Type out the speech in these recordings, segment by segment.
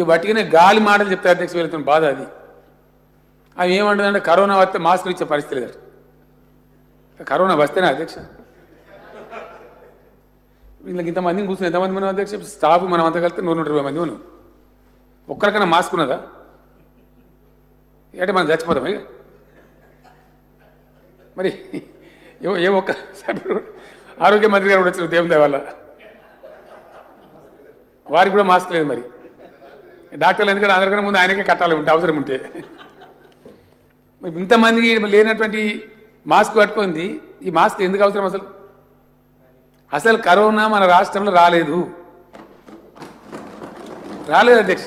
ఇక బట్టిగానే గాలి మాటలు చెప్తే అధ్యక్ష వెళ్తున్న బాధ అది అవి ఏమంటుందంటే కరోనా వస్తే మాస్కులు ఇచ్చే పరిస్థితి లేదు కరోనా వస్తేనే అధ్యక్ష వీళ్ళకి ఇంతమందిని కూర్చుని ఎంతమంది మనం అధ్యక్ష స్టాఫ్ మనం అంతా కలిస్తే నూరు నూట ఇరవై మంది మనం ఒక్కరికైనా మాస్క్ ఉన్నదా అంటే మనం చచ్చిపోతాం ఇక మరి ఏ ఏ ఒక్క సభ్యుడు ఆరోగ్య మంత్రి గారు కూడా వచ్చిన దేవుని వల్ల వారికి కూడా మాస్క్ లేదు మరి డాక్టర్లు ఎందుకంటే అందరికన్నా ముందు ఆయనకే కట్టాలి ఉంటే అవసరం ఉంటే మరి ఇంతమందికి లేనటువంటి మాస్క్ పట్టుకుంది ఈ మాస్క్ ఎందుకు అవసరం అసలు అసలు కరోనా మన రాష్ట్రంలో రాలేదు రాలేదు అధ్యక్ష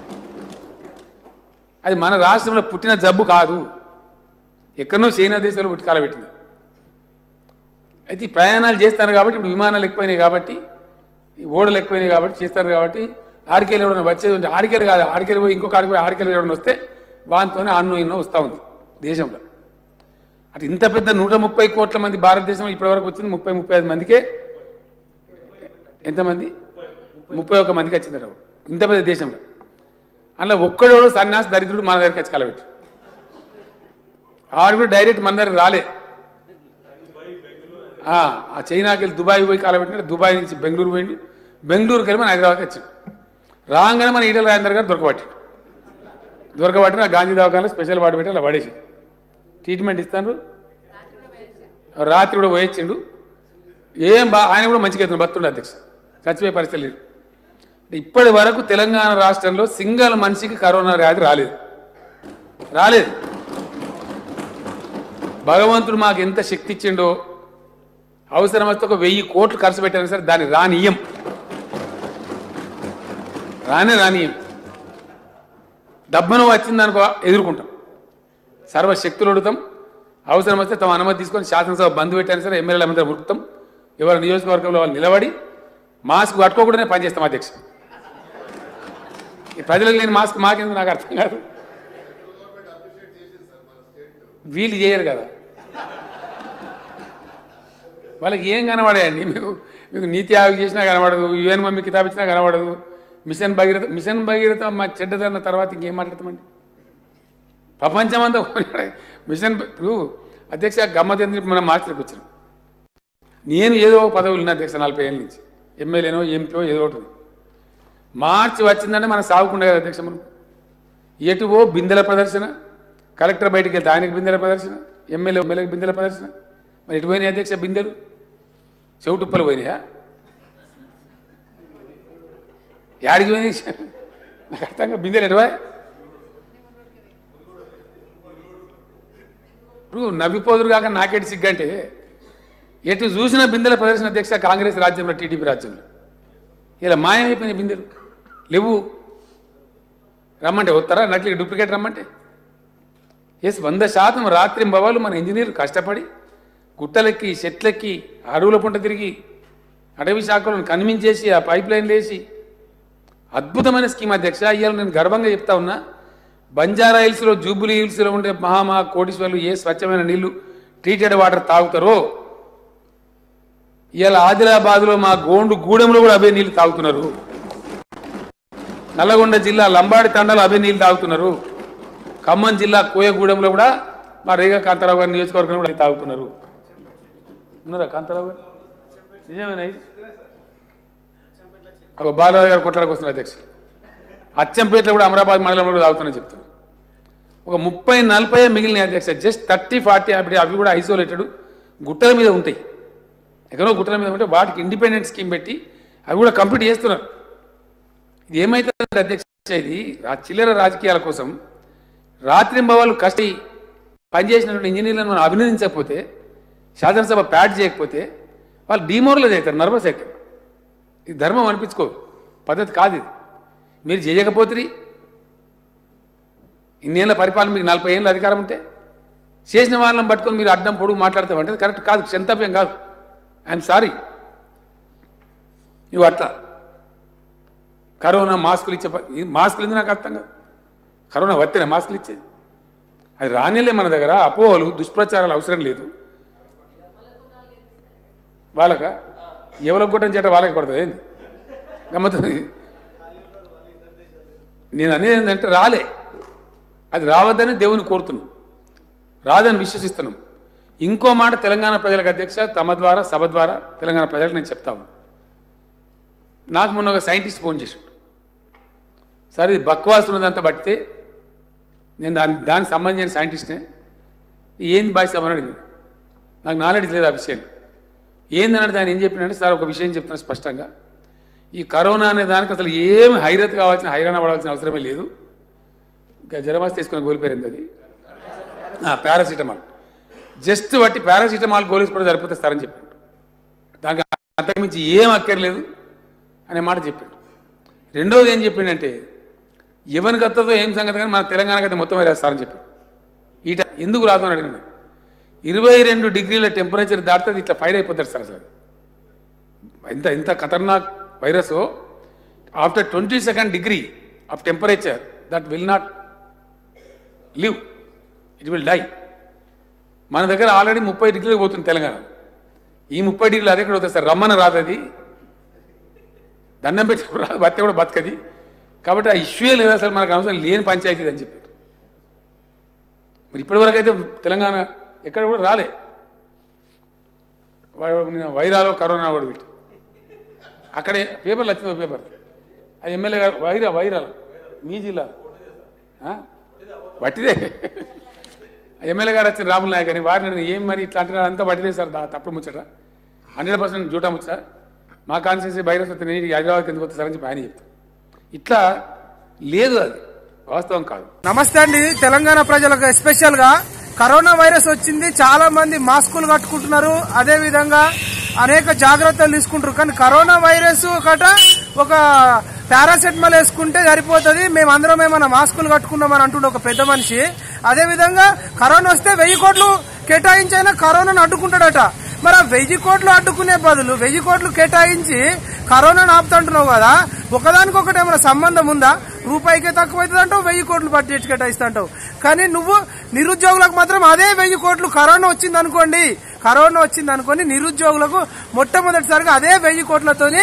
అది మన రాష్ట్రంలో పుట్టిన జబ్బు కాదు ఎక్కడనో చైనా దేశంలో పుట్టి కాలబెట్టింది అయితే ఈ ప్రయాణాలు చేస్తారు కాబట్టి ఇప్పుడు విమానాలు ఎక్కువైనాయి కాబట్టి ఈ ఓడలు ఎక్కువైనాయి కాబట్టి చేస్తారు కాబట్టి ఆడికెళ్ళి ఎవరైనా వచ్చేది ఉంటే ఆడికెళ్ళి కాదు ఆడికెళ్ళి పోయి ఇంకొక ఆడికి పోయి ఆడికెళ్ళి ఎవరైనా వస్తే వానితోనే అన్ను ఇన్నో వస్తూ ఉంది దేశంలో అటు ఇంత పెద్ద నూట ముప్పై కోట్ల మంది భారతదేశంలో ఇప్పటివరకు వచ్చింది ముప్పై ముప్పై ఐదు మందికే ఎంతమంది ముప్పై ఒక్క మందికి వచ్చిందట ఇంత పెద్ద దేశంలో అందులో ఒక్కడోడు సన్యాసి దరిద్రుడు మన దగ్గరికి వచ్చి కలబెట్టు ఆడు కూడా డైరెక్ట్ మన దగ్గర రాలే ఆ ఆ చైనాకి వెళ్ళి దుబాయ్ పోయి కాలబెట్టిన దుబాయ్ నుంచి బెంగళూరు పోయింది బెంగళూరుకి వెళ్ళి మన హైదరాబాద్కి వచ్చాడు రాగానే మన ఈటల రాజేందర్ గారు దొరకబట్టాడు దొరకబట్టిన గాంధీ దవాఖానలో స్పెషల్ వాడు పెట్టి అలా పడేసి ట్రీట్మెంట్ ఇస్తాను రాత్రి కూడా పోయొచ్చిండు ఏం బా ఆయన కూడా మంచిగా అవుతుంది బతుండే అధ్యక్ష చచ్చిపోయే పరిస్థితి లేదు ఇప్పటి వరకు తెలంగాణ రాష్ట్రంలో సింగల్ మనిషికి కరోనా వ్యాధి రాలేదు రాలేదు భగవంతుడు మాకు ఎంత శక్తి ఇచ్చిండో అవసరం వస్తే ఒక వెయ్యి కోట్లు ఖర్చు పెట్టాను సరే దాన్ని రానియం రానే రానియం డబ్బను వచ్చిందనుకో ఎదుర్కొంటాం సర్వశక్తులు అడుగుతాం అవసరం వస్తే తమ అనుమతి తీసుకొని శాసనసభ బంద్ పెట్టాను సరే ఎమ్మెల్యేల అందరూ ఉరుకుతాం ఎవరి నియోజకవర్గంలో వాళ్ళు నిలబడి మాస్క్ కట్టుకోకుండానే పనిచేస్తాం అధ్యక్ష ఈ ప్రజలకు లేని మాస్క్ మాకెందుకు నాకు అర్థం కాదు వీళ్ళు చేయరు కదా వాళ్ళకి ఏం కనబడాయండి మీకు మీకు నీతి ఆయోగ్ చేసినా కనబడదు యుఎన్ మమ్మీ కితాబ్ ఇచ్చినా కనబడదు మిషన్ భగీరథ మిషన్ భగీరథ మా చెడ్డదన్న తర్వాత ఇంకేం మాట్లాడతామండి ప్రపంచమంతా పోయినాడు. మిషన్ భ- ఇప్పుడు అధ్యక్ష గమ్మత్ ఎందుకు మనం మాస్టర్కి వచ్చాం నేను ఏదో ఒక పదవులు ఉన్నా అధ్యక్ష నలభై ఏళ్ళ నుంచి ఎమ్మెల్యేనో ఎంపీఓ ఏదో ఒకటి ఉంది. మార్చి వచ్చిందంటే మనం సాగుకుండా కదా అధ్యక్ష మనం ఎటువో బిందెల ప్రదర్శన కలెక్టర్ బయటికి వెళ్తే ఆయనకి బిందెల ప్రదర్శన ఎమ్మెల్యే ఎమ్మెల్యేకి బిందెల ప్రదర్శన మరి ఎటు పోయినాయి అధ్యక్ష బిందెలు చెవుటుప్పలు పోయినాయా యాడికి పోయినాయి నాకు అర్థంగా బిందెలు ఎటువా ఇప్పుడు నవ్విపోదురు కాక నాకేటి సిగ్గంటే ఎటు చూసిన బిందెల ప్రదర్శన అధ్యక్ష కాంగ్రెస్ రాజ్యంలో టీడీపీ రాజ్యంలో ఇలా మాయమైపోయిన బిందెలు లేవు రమ్మంటే వస్తారా నట్లకి డూప్లికేట్ రమ్మంటే ఎస్ వంద శాతం రాత్రి బవాలు మన ఇంజనీర్లు కష్టపడి గుట్టలెక్కి చెట్లెక్కి అడవుల పుంట తిరిగి అటవీ శాఖలను కన్విన్స్ ఆ పైప్ లైన్లు వేసి అద్భుతమైన స్కీమ్ అధ్యక్ష ఇవాళ నేను గర్వంగా చెప్తా ఉన్నా బంజారా హిల్స్లో జూబులీ హిల్స్లో ఉండే మహామహా కోటీశ్వర్లు ఏ స్వచ్ఛమైన నీళ్లు ట్రీటెడ్ వాటర్ తాగుతారో ఇవాళ ఆదిలాబాద్లో మా గోండు గూడెంలో కూడా అవే నీళ్లు తాగుతున్నారు నల్లగొండ జిల్లా లంబాడి తండాలో అవే నీళ్లు తాగుతున్నారు ఖమ్మం జిల్లా కోయగూడెంలో కూడా మా రేగా కాంతారావు గారి నియోజకవర్గంలో కూడా తాగుతున్నారు ఉన్నారా కాంతారావు గారు నిజమేనా ఇది? ఒక బాలరావు గారు కొట్లాడకు వస్తున్నారు అధ్యక్ష అచ్చంపేటలో కూడా అమరాబాద్ మండలంలో కూడా తాగుతున్నారని చెప్తున్నారు ఒక ముప్పై నలభై మిగిలిన అధ్యక్ష జస్ట్ థర్టీ ఫార్టీ అవి అవి కూడా ఐసోలేటెడ్ గుట్టల మీద ఉంటాయి ఎక్కడో గుట్టల మీద ఉంటే వాటికి ఇండిపెండెంట్ స్కీమ్ పెట్టి అవి కూడా కంప్లీట్ చేస్తున్నారు ఇది ఏమైతుంది అధ్యక్ష ఇది ఆ చిల్లర రాజకీయాల కోసం రాత్రింబవాళ్ళు కష్టి పనిచేసినటువంటి ఇంజనీర్లను మనం అభినందించకపోతే శాసనసభ ప్యాడ్ చేయకపోతే వాళ్ళు డిమోరలైజ్ అవుతారు నర్వస్ అవుతారు ఇది ధర్మం అనిపించుకో పద్ధతి కాదు ఇది మీరు చేయకపోతే ఇన్నేళ్ళ పరిపాలన మీకు నలభై ఏళ్ళ అధికారం ఉంటే చేసిన వాళ్ళని పట్టుకొని మీరు అడ్డం పొడుగు మాట్లాడతామంటే అది కరెక్ట్ కాదు క్షంతవ్యం కాదు ఐఎమ్ సారీ నువ్వు అట్లా కరోనా మాస్కులు ఇచ్చే ప- ఈ మాస్కులు ఎందుకు నాకు అర్థం కాదు కరోనా వస్తేనే మాస్కులు ఇచ్చేది అది రానిలే మన దగ్గర అపోహలు దుష్ప్రచారాలు అవసరం లేదు వాళ్ళక ఎవరికి కొట్టని చేట వాళ్ళకి కొడుతుంది ఏంది గమ్మతుంది నేను అనేది ఏంటంటే రాలే అది రావద్దని దేవుని కోరుతున్నాం రాదని విశ్వసిస్తున్నాం ఇంకో మాట తెలంగాణ ప్రజలకు అధ్యక్ష తమ ద్వారా సభ ద్వారా తెలంగాణ ప్రజలకు నేను చెప్తాను నాకు మొన్న ఒక సైంటిస్ట్ ఫోన్ చేసాడు సార్ ఇది బక్వాస్ ఉన్నదంతా బట్టితే నేను దాని దానికి సంబంధించిన సైంటిస్ట్నే ఏంది బాయ్ సభ అని అడిగింది నాకు నాలెడ్జ్ లేదు ఆ విషయం ఏందన్నట్టు ఆయన ఏం చెప్పినంటే సార్ ఒక విషయం చెప్తున్నా స్పష్టంగా ఈ కరోనా అనే దానికి అసలు ఏమి హైరత్ కావాల్సిన హైరాణ పడాల్సిన అవసరమే లేదు ఇంకా జ్వరమాస్ తీసుకుని గోలిపోయింది అది పారాసిటమాల్ జస్ట్ బట్టి పారాసిటమాల్ గోలేసుకోవడం సరిపోతే సారని చెప్పాడు దానికి అంతకుమించి ఏం అక్కర్లేదు అనే మాట చెప్పాడు రెండోది ఏం చెప్పిండంటే ఎవరికి వస్తుందో ఏం సంగతి కానీ మన తెలంగాణకి అయితే మొత్తం వేరేస్తారని చెప్పాడు ఈట ఎందుకు రాదు అని అడిగినాను ఇరవై రెండు డిగ్రీల టెంపరేచర్ దాటితే ఇట్లా ఫైర్ అయిపోతారు సార్ అసలు ఇంత ఇంత ఖతర్నాక్ virus after twenty second degree of temperature that will not live it will die మన దగ్గర ఆల్రెడీ ముప్పై డిగ్రీలు పోతుంది తెలంగాణ ఈ ముప్పై డిగ్రీలు అదే కూడా అవుతుంది సార్ రమ్మని రాదు అది దండం పెట్టి రాదు బతిక కూడా బతకది కాబట్టి ఆ ఇష్యూ లేదు అసలు మనకు అవసరం లేని పంచాయతీ అని చెప్పారు మరి ఇప్పటివరకు అయితే తెలంగాణ ఎక్కడ కూడా రాలే వై- వైరాలో కరోనా కూడా పెట్టి అక్కడే పేపర్లు వచ్చింది ఒక పేపర్ అది ఎమ్మెల్యే గారు వైరా వైరాలు మీ జిల్లా ఆ? వట్టిదే ఎమ్మెల్యే గారు వచ్చిన రాముల నాయక్ అని వారిని అడిగిన, ఏం మరి ఇట్లా అంటున్నారు అంతా వట్టిదే సార్ దా- తప్పుడు ముచ్చట హండ్రెడ్ పర్సెంట్ జూటా ముచ్చట మా కాన్స్టిట్యూన్సీ వైరస్ వస్తే నేను హైదరాబాద్కి ఎందుకు వస్తా సార్ అని చెప్పి ఆయన చెప్తాను ఇట్లా లేదు అది వాస్తవం కాదు నమస్తే అండి తెలంగాణ ప్రజలకు ఎస్పెషల్ గా కరోనా వైరస్ వచ్చింది చాలా మంది మాస్కులు కట్టుకుంటున్నారు అదే విధంగా అనేక జాగ్రత్తలు తీసుకుంటారు కానీ కరోనా వైరస్ ఒకట ఒక పారాసెటమాల్ వేసుకుంటే సరిపోతుంది మేమందరం ఏమైనా మాస్కులు కట్టుకున్నామని అంటుండే ఒక పెద్ద మనిషి అదే విధంగా కరోనా వస్తే వెయ్యి కోట్లు కేటాయించైనా కరోనాను అడ్డుకుంటాడట మరి ఆ వెయ్యి కోట్లు అడ్డుకునే బదులు వెయ్యి కోట్లు కేటాయించి కరోనాను ఆపుతుంటున్నావు కదా ఒకదానికొకటి ఏమైనా సంబంధం ఉందా రూపాయికే తక్కువ అవుతుంది అంటావు వెయ్యి కోట్లు బడ్జెట్ కేటాయిస్తుంటావు కానీ నువ్వు నిరుద్యోగులకు మాత్రం అదే వెయ్యి కోట్లు కరోనా వచ్చింది అనుకోండి కరోనా వచ్చింది అనుకోని నిరుద్యోగులకు మొట్టమొదటిసారిగా అదే వెయ్యి కోట్లతోని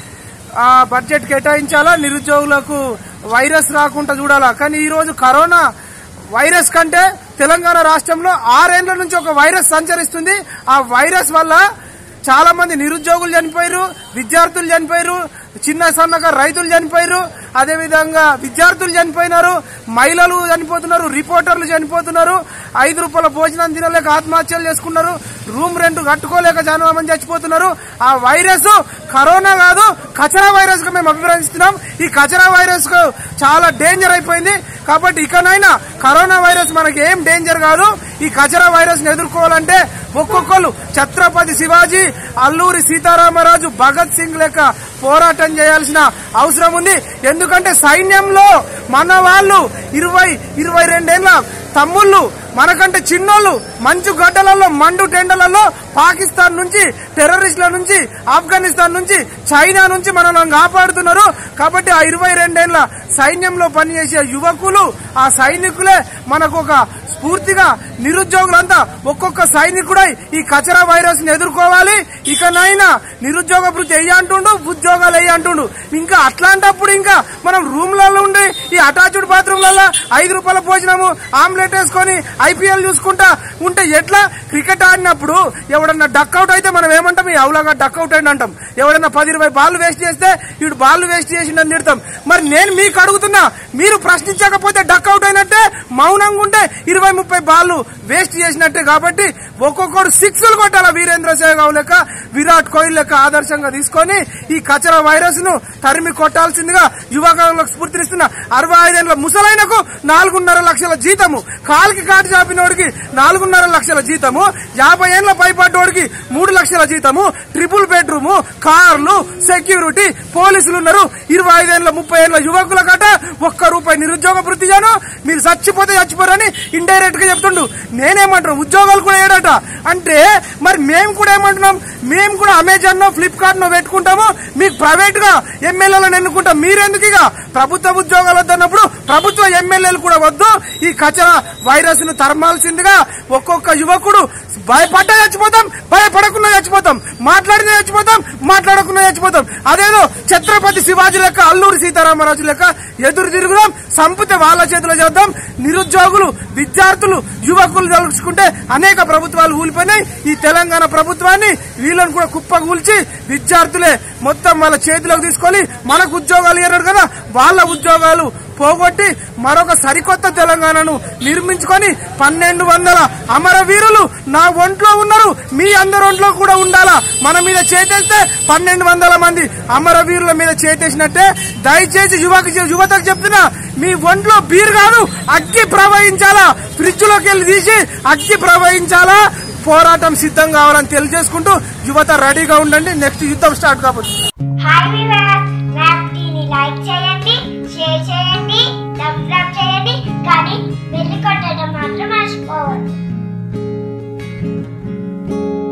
ఆ బడ్జెట్ కేటాయించాలా నిరుద్యోగులకు వైరస్ రాకుండా చూడాలా కానీ ఈ రోజు కరోనా వైరస్ కంటే తెలంగాణ రాష్ట్రంలో ఆరేండ్ల నుంచి ఒక వైరస్ సంచరిస్తుంది ఆ వైరస్ వల్ల చాలా మంది నిరుద్యోగులు చనిపోయారు విద్యార్థులు చనిపోయారు చిన్న సన్నగా రైతులు చనిపోయారు అదే విధంగా విద్యార్థులు చనిపోయినారు మహిళలు చనిపోతున్నారు రిపోర్టర్లు చనిపోతున్నారు ఐదు రూపాయల భోజనం తినలేక ఆత్మహత్యలు చేసుకున్నారు రూమ్ రెంట్ కట్టుకోలేక చాలా మంది చచ్చిపోతున్నారు ఆ వైరస్ కరోనా కాదు కచరా వైరస్ గా మేము అభిప్రాయిస్తున్నాం ఈ కచరా వైరస్ కు చాలా డేంజర్ అయిపోయింది కాబట్టి ఇకనైనా కరోనా వైరస్ మనకి ఏం డేంజర్ కాదు ఈ కచరా వైరస్ ని ఎదుర్కోవాలంటే ఒక్కొక్కరు ఛత్రపతి శివాజీ అల్లూరి సీతారామరాజు భగత్ సింగ్ లెక్క పోరాటం చేయాల్సిన అవసరం ఉంది ఎందుకంటే సైన్యంలో మన వాళ్ళు ఇరవై ఇరవై రెండేళ్ల తమ్ముళ్ళు మనకంటే చిన్నోళ్ళు మంచు గడ్డలలో మండు టెండలలో పాకిస్తాన్ నుంచి టెర్రరిస్టుల నుంచి ఆఫ్ఘనిస్తాన్ నుంచి చైనా నుంచి మనల్ని కాపాడుతున్నారు కాబట్టి ఆ ఇరవై రెండేళ్ల సైన్యంలో పనిచేసే యువకులు ఆ సైనికులే మనకు ఒక స్ఫూర్తిగా నిరుద్యోగులంతా ఒక్కొక్క సైనికుడై ఈ కచరా వైరస్ ని ఎదుర్కోవాలి ఇకనైనా నిరుద్యోగ వృత్తి వెయ్యి అంటుండు ఉద్యోగాలు వెయ్యి అంటుండు ఇంకా అట్లాంటప్పుడు ఇంకా మనం రూమ్లలో ఉండి ఈ అటాచ్డ్ బాత్రూమ్లలో ఐదు రూపాయల భోజనము ఆమ్లెట్ వేసుకొని ఐపీఎల్ చూసుకుంటా ఉంటే ఎట్లా క్రికెట్ ఆడినప్పుడు ఎవడన్నా డక్అవుట్ అయితే మనం ఏమంటాం ఈ అవులాగా డక్అవుట్ అయింది అంటాం ఎవడన్నా పది ఇరవై బాల్ వేస్ట్ చేస్తే వీడు బాల్ వేస్ట్ చేసిండని తిడతాం మరి నేను మీకు అడుగుతున్నా మీరు ప్రశ్నించకపోతే డక్అవుట్ అయినట్టే మౌనంగా ఉంటే ఇరవై ముప్పై బాల్ వేస్ట్ చేసినట్టే కాబట్టి ఒక్కొక్కడు సిక్స్లు కొట్టాల వీరేంద్ర సేగావ్ లెక్క విరాట్ కోహ్లీ లెక్క ఆదర్శంగా తీసుకొని ఈ కచరా వైరస్ ను తరిమి కొట్టాల్సిందిగా యువకులకు స్ఫూర్తినిస్తున్న అరవై ఐదేళ్ల ముసలైనకు నాలుగున్నర లక్షల జీతము కాలికి కాటు చాపినోడికి నాలుగున్నర లక్షల జీతము యాభై ఏళ్ల పైపడ్డోడికి మూడు లక్షల జీతము ట్రిపుల్ బెడ్రూమ్ కార్లు సెక్యూరిటీ పోలీసులు ఉన్నారు ఇరవై ఐదేళ్ల ముప్పై ఏళ్ల యువకుల కట ఒక్క రూపాయి నిరుద్యోగ వృత్తి చేయను మీరు చచ్చిపోతే చచ్చిపోరని ఇండైరెక్ట్ గా చెప్తుండు నేనేమంటున్నా ఉద్యోగాలు కూడా ఏడట అంటే మరి మేము కూడా ఏమంటున్నాం మేము కూడా అమెజాన్ నో ఫ్లిప్కార్ట్ నో పెట్టుకుంటాము మీకు ప్రైవేట్ గా ఎమ్మెల్యేలను ఎన్నుకుంటాం మీరెందుకు ఇక ప్రభుత్వ ఉద్యోగాలు వద్దన్నప్పుడు ప్రభుత్వ ఎమ్మెల్యేలు కూడా వద్దు ఈ కచరా వైరస్ ను తరమాల్సిందిగా ఒక్కొక్క యువకుడు భయపడ్డా చచ్చిపోతాం భయపడకుండా చచ్చిపోతాం మాట్లాడినా చచ్చిపోతాం మాట్లాడకుండా చచ్చిపోతాం అదేదో ఛత్రపతి శివాజీ లెక్క అల్లూరి సీతారామరాజు లెక్క ఎదురు తిరుగుదాం సంపితే వాళ్ళ చేతిలో చేద్దాం నిరుద్యోగులు విద్యార్థులు యువకులు తలుచుకుంటే అనేక ప్రభుత్వాలు ఊలిపోయినాయి ఈ తెలంగాణ ప్రభుత్వాన్ని వీళ్ళని కూడా కుప్ప కూల్చి విద్యార్థులే మొత్తం వాళ్ళ చేతిలోకి తీసుకొని మనకు ఉద్యోగాలు ఇవ్వరు కదా వాళ్ళ ఉద్యోగాలు పోగొట్టి మరొక సరికొత్త తెలంగాణను నిర్మించుకొని పన్నెండు వందల అమరవీరులు నా ఒంట్లో ఉన్నారు మీ అందరి ఒంట్లో కూడా ఉండాలా మన మీద చేతేస్తే పన్నెండు వందల మంది అమరవీరుల మీద చేతేసినట్టే దయచేసి యువకు యువతకు చెప్తున్నా మీ ఒంట్లో బీర్ కాదు అగ్గి ప్రవహించాలా ఫ్రిడ్జ్ లోకి వెళ్ళి తీసి అగ్గి ప్రవహించాలా పోరాటం సిద్ధం కావాలని తెలియజేసుకుంటూ యువత రెడీగా ఉండండి నెక్స్ట్ యుద్ధం స్టార్ట్ కాబోతుంది హాయ్ వివర్